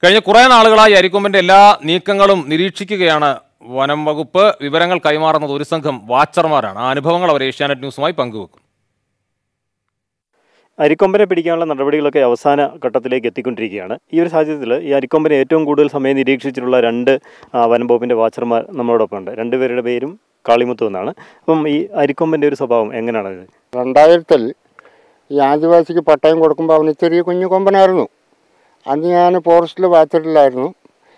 കഴിഞ്ഞ കുറേ നാളുകളായി അരിക്കൊമ്പന്റെ എല്ലാ നീക്കങ്ങളും നിരീക്ഷിക്കുകയാണ് വനം വകുപ്പ് വിവരങ്ങൾ കൈമാറുന്നത് ഒരു സംഘം വാച്ചർമാരാണ് ആ അനുഭവങ്ങൾ അവർ ഏഷ്യാനെറ്റ് ന്യൂസുമായി പങ്കുവെക്കും അരിക്കൊമ്പനെ പിടിക്കാനുള്ള നടപടികളൊക്കെ അവസാന ഘട്ടത്തിലേക്ക് എത്തിക്കൊണ്ടിരിക്കുകയാണ് ഈ ഒരു സാഹചര്യത്തിൽ ഈ അരിക്കൊമ്പനെ ഏറ്റവും കൂടുതൽ സമയം നിരീക്ഷിച്ചിട്ടുള്ള രണ്ട് ആ, വനം വകുപ്പിൻ്റെ വാച്ചർമാർ നമ്മളോടൊപ്പം ഉണ്ട് രണ്ടുപേരുടെ പേരും കാളിമുത്തു എന്നാണ് അപ്പം ഈ അരിക്കൊമ്പൻ്റെ ഒരു സ്വഭാവം എങ്ങനെയാണ് ഇത് രണ്ടായിരത്തിൽ ഈ ആദിവാസിക്ക് പട്ടയം കൊടുക്കുമ്പോൾ അവന് ചെറിയ കുഞ്ഞു കൊമ്പനായിരുന്നു അന്ന് ഞാൻ ഫോറസ്റ്റിൽ വാച്ചിട്ടില്ലായിരുന്നു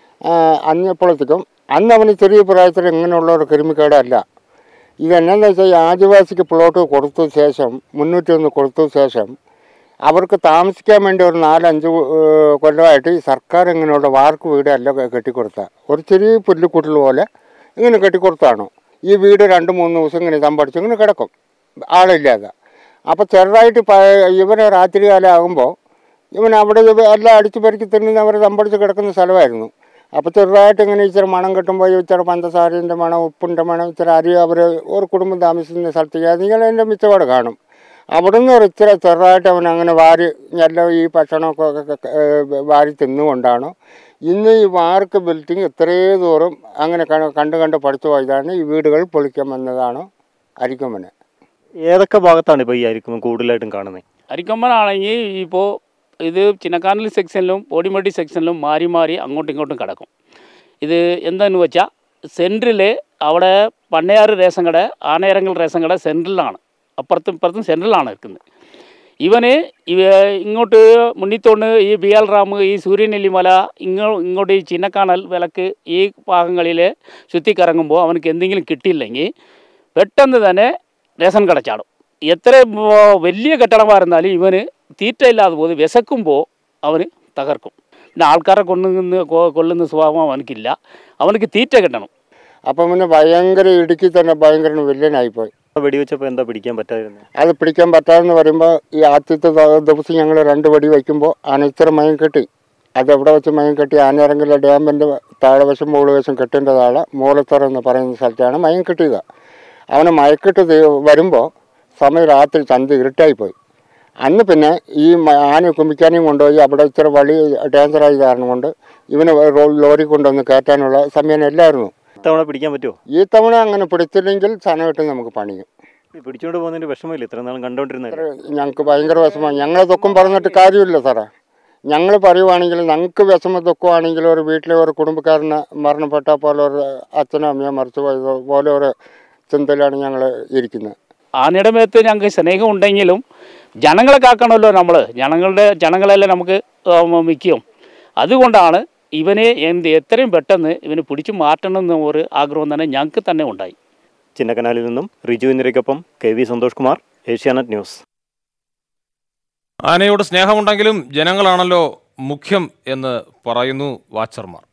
അന്ന് എപ്പോഴത്തേക്കും അന്ന് അവന് ചെറിയ പ്രായത്തിൽ ഇങ്ങനെയുള്ള ഒരു കിരുമിക്കേടല്ല ഇതെന്നാന്ന് വെച്ചാൽ ഈ ആദിവാസിക്ക് പ്ലോട്ട് കൊടുത്ത ശേഷം മുന്നൂറ്റി ഒന്ന് കൊടുത്ത ശേഷം അവർക്ക് താമസിക്കാൻ വേണ്ടി ഒരു നാലഞ്ച് ഏഹ്, കൊല്ലമായിട്ട് ഈ സർക്കാർ ഇങ്ങനെയുള്ള വാർക്ക് വീട് അല്ല കെട്ടിക്കൊടുത്ത ഒരു ചെറിയ പുല്ലുക്കുട്ടിൽ പോലെ ഇങ്ങനെ കെട്ടിക്കൊടുത്താണ് ഈ വീട് രണ്ട് മൂന്ന് ദിവസം ഇങ്ങനെ തമ്പടിച്ച് ഇങ്ങനെ കിടക്കും ആളില്ലാതെ അപ്പോൾ ചെറുതായിട്ട് പ ഇവന് രാത്രി കാലം ആകുമ്പോൾ ഇവൻ അവിടെ ഇത് എല്ലാം അടിച്ചു പെരുക്കി തിന്നുന്ന അവർ തമ്പടിച്ച് കിടക്കുന്ന സ്ഥലമായിരുന്നു അപ്പോൾ ചെറുതായിട്ട് ഇങ്ങനെ ഇച്ചിരി മണം കിട്ടുമ്പോൾ ഇച്ചിരി പഞ്ചസാരൻ്റെ മണം ഉപ്പിൻ്റെ മണം ഇച്ചിരി അരി അവർ ഒരു കുടുംബം താമസിക്കുന്ന സ്ഥലത്തേക്ക് നിങ്ങൾ അതിൻ്റെ മിച്ചപാട് കാണും അവിടുന്ന് ഒരു ഇച്ചിരി ചെറുതായിട്ട് അവൻ അങ്ങനെ വാരി എല്ലാം ഈ ഭക്ഷണമൊക്കെ ഒക്കെ, ഏഹ്, വാരി തിന്നുകൊണ്ടാണ് ഇന്ന് ഈ വാർക്ക് ബിൽഡിങ് ഇത്രയും ദൂരം അങ്ങനെ ക- കണ്ട് കണ്ട് പഠിച്ചു പോയതാണ് ഈ വീടുകൾ പൊളിക്കാൻ വന്നതാണ് അരിക്കൊമ്പന് ഏതൊക്കെ ഭാഗത്താണ് ഇപ്പോൾ ഈ അരിക്കൊമ്പൻ കൂടുതലായിട്ടും കാണുന്നത് അരിക്കൊമ്പനാണെങ്കിൽ ഇപ്പോൾ ഇത് ചിന്നക്കാനൽ സെക്ഷനിലും പൊടിമടി സെക്ഷനിലും മാറി മാറി അങ്ങോട്ടും ഇങ്ങോട്ടും കിടക്കും ഇത് എന്താന്ന് വെച്ചാൽ സെൻട്രിൽ അവിടെ പണ്ണയാറ് റേഷൻ കട ആനയരങ്ങൾ റേഷൻ കട സെൻട്രലാണ് അപ്പുറത്തും ഇപ്പുറത്തും സെൻട്രലാണ് നിൽക്കുന്നത് ഇവന് ഇവ ഇങ്ങോട്ട് മുന്നിത്തോണ്ട് ഈ ബി എൽ റാം ഈ സൂര്യനെല്ലിമല ഇങ്ങോ ഇങ്ങോട്ട് ഈ ചിന്നക്കാണൽ വിലക്ക് ഈ ഭാഗങ്ങളിൽ ചുറ്റിക്കറങ്ങുമ്പോൾ അവനക്ക് എന്തെങ്കിലും കിട്ടിയില്ലെങ്കിൽ പെട്ടെന്ന് തന്നെ റേഷൻ കട ചാടും എത്ര വ- വലിയ കെട്ടിടമായിരുന്നാലും ഇവന് തീറ്റയില്ലാതെ പോയി വിശക്കുമ്പോൾ അവന് തകർക്കും പിന്നെ ആൾക്കാരെ കൊണ്ടുനിന്ന് കൊ- കൊല്ലുന്ന സ്വഭാവം അവനക്കില്ല അവനക്ക് തീറ്റ കിട്ടണം അപ്പം പിന്നെ ഭയങ്കര ഇടുക്കി തന്നെ ഭയങ്കര വില്ലനായിപ്പോയി വെടിവെച്ചപ്പോൾ എന്താ പിടിക്കാൻ പറ്റാതിരുന്നത് അത് പിടിക്കാൻ പറ്റാതെന്ന് പറയുമ്പോൾ ഈ ആദ്യത്തെ ദ- ദിവസം ഞങ്ങൾ രണ്ട് വെടി വയ്ക്കുമ്പോൾ അനച്ചിറ മയം കെട്ടി അത് എവിടെ വെച്ച് മയം കെട്ടി ആനയിറങ്ങിലെ ഡാമിൻ്റെ താഴെവശം മുകളിൽ കെട്ടിൻ്റെ താഴെ മൂലത്തറ എന്ന് പറയുന്ന സ്ഥലത്താണ് മയം കെട്ടിയത് അവന് മയക്കിട്ട് വരുമ്പോൾ സമയം രാത്രി ചന്ത ഇരുട്ടായിപ്പോയി അന്ന് പിന്നെ ഈ മ- ആന കുമ്പിക്കാനെയും കൊണ്ടുപോയി അവിടെ ഇച്ചിരി വഴി ഡേഞ്ചറായ കാരണം കൊണ്ട് ഇവന് റോ- ലോറി കൊണ്ടുവന്ന് കയറ്റാനുള്ള സമയം ഇല്ലായിരുന്നു ഇത്തവണ പിടിക്കാൻ പറ്റുമോ ഈ തവണ അങ്ങനെ പിടിച്ചില്ലെങ്കിൽ സനമായിട്ട് നമുക്ക് പണിയും ഈ പിടിച്ചുകൊണ്ട് പോകുന്നതിന് വിഷമമില്ല ഇത്ര നാളും കണ്ടുകൊണ്ടിരുന്നത് ഞങ്ങൾക്ക് ഭയങ്കര വിഷമമാണ് ഞങ്ങളെ ദുഃഖം പറഞ്ഞിട്ട് കാര്യമില്ല സാറേ ഞങ്ങൾ പറയുവാണെങ്കിൽ ഞങ്ങൾക്ക് വിഷമ ദുഃഖമാണെങ്കിൽ ഒരു വീട്ടിലെ ഒരു കുടുംബക്കാരന് മരണപ്പെട്ട പോലെ ഒരു അച്ഛനും അമ്മയോ മരിച്ചു പോയത് പോലെ ഒരു ചിന്തയിലാണ് ഞങ്ങൾ ഇരിക്കുന്നത് ആനയുടെ മേത്ത് ഞങ്ങൾക്ക് സ്നേഹം ഉണ്ടെങ്കിലും ജനങ്ങളെ കാക്കണമല്ലോ നമ്മൾ ജനങ്ങളുടെ ജനങ്ങളെല്ലാം നമുക്ക് മിക്കും അതുകൊണ്ടാണ് ഇവനെ എന്ത് എത്രയും പെട്ടെന്ന് ഇവന് പിടിച്ചു മാറ്റണം എന്ന ഒരു ആഗ്രഹം തന്നെ ഞങ്ങൾക്ക് തന്നെ ഉണ്ടായി ചിന്നക്കനാലിൽ നിന്നും റിജു ഇന്ദിരയ്ക്കൊപ്പം K V Santhosh Kumar Asianet news ആനയോട് സ്നേഹമുണ്ടെങ്കിലും ജനങ്ങളാണല്ലോ മുഖ്യം എന്ന് പറയുന്നു വാച്ചർമാർ